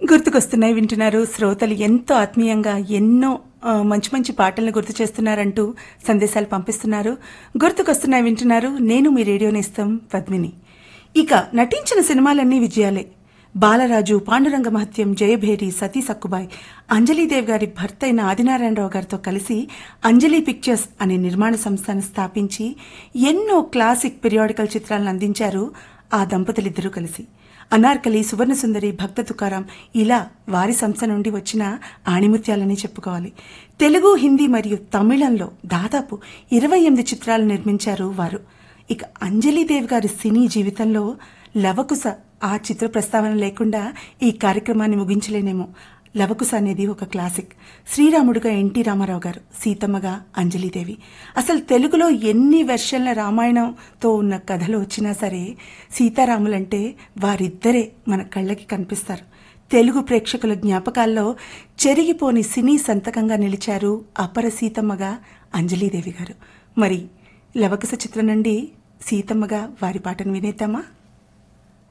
గుర్తుకొస్తున్నాయి వింటున్నారు శ్రోతలు ఎంతో ఆత్మీయంగా ఎన్నో ఆ, మంచి మంచి పాటలను గుర్తు చేస్తున్నారంటూ సందేశాలు పంపిస్తున్నారు గుర్తుకొస్తున్నాయి వింటున్నారు నేను మీ రేడియో నేస్తం పద్మిని ఇక నటించిన సినిమాలన్నీ విజయాలే బాలరాజు పాండురంగ మహత్యం జయభేరి సతీ సక్కుబాయ్ అంజలీదేవ్ గారి భర్త అయిన ఆదినారాయణరావు గారితో కలిసి అంజలి పిక్చర్స్ అనే నిర్మాణ సంస్థను స్థాపించి ఎన్నో క్లాసిక్ పిరియాడికల్ చిత్రాలను అందించారు ఆ దంపతులిద్దరూ కలిసి అనార్కలి సువర్ణసుందరి భక్త తుకారాం ఇలా వారి సంస్థ నుండి వచ్చిన ఆణిముత్యాలని చెప్పుకోవాలి తెలుగు హిందీ మరియు తమిళంలో దాదాపు ఇరవై ఎనిమిది చిత్రాలు నిర్మించారు వారు ఇక అంజలీదేవి గారి సినీ జీవితంలో లవకుశ ఆ చిత్ర ప్రస్తావన లేకుండా ఈ కార్యక్రమాన్ని ముగించలేనేమో లవకుశ అనేది ఒక క్లాసిక్ శ్రీరాముడుగా ఎన్టీ రామారావు గారు సీతమ్మగా అంజలీదేవి అసలు తెలుగులో ఎన్ని వెర్షన్ల రామాయణంతో ఉన్న కథలు వచ్చినా సరే సీతారాములంటే వారిద్దరే మన కళ్ళకి కనిపిస్తారు తెలుగు ప్రేక్షకుల జ్ఞాపకాల్లో చెరిగిపోని సినీ సంతకంగా నిలిచారు అపర సీతమ్మగా అంజలీదేవి గారు మరి లవకుశ చిత్రం నుండి సీతమ్మగా వారి పాటను వినేద్దామా